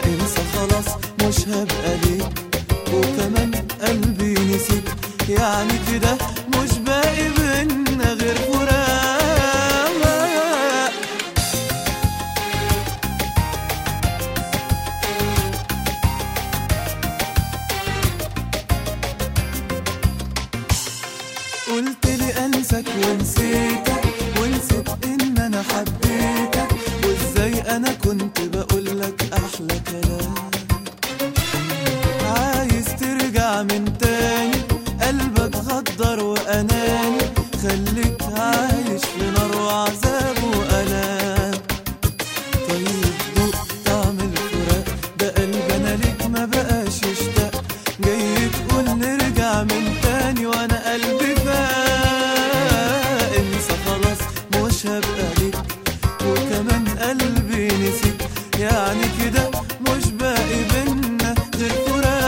انسى خلاص مش هبقى ليك وكمان قلبي نسيك يعني كده مش باقي بينا غير فراق قلت لي انسك ونسيتك ونسيت ان انا حبيتك وازاي انا كنت بقول لك احلى كلام عايز ترجع من تاني قلبك غدر واناني خليك عايش في نار وعذاب والام طيب دوق طعم الفراق ده قلب انا ليك ما بقاش يشتاق جاي تقول نرجع من تاني وانا قلبي فاق انسى خلاص مش هبقى ليك وكمان قلبي نسيك يعني كده مش باقي بينا غير فراق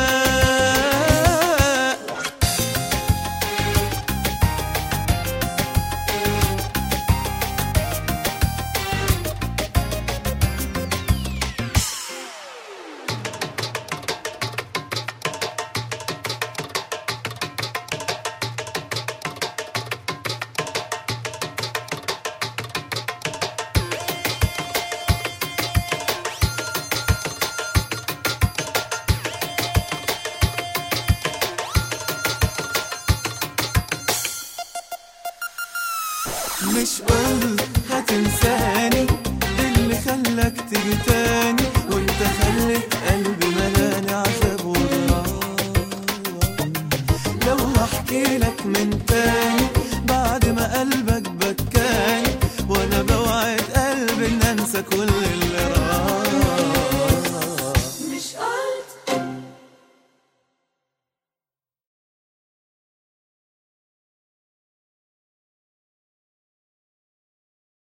مش قلت هتنساني اللي خلاك تيجي تاني وانت خليت قلبي ملاني عذاب وضراوة لو هحكي لك من تاني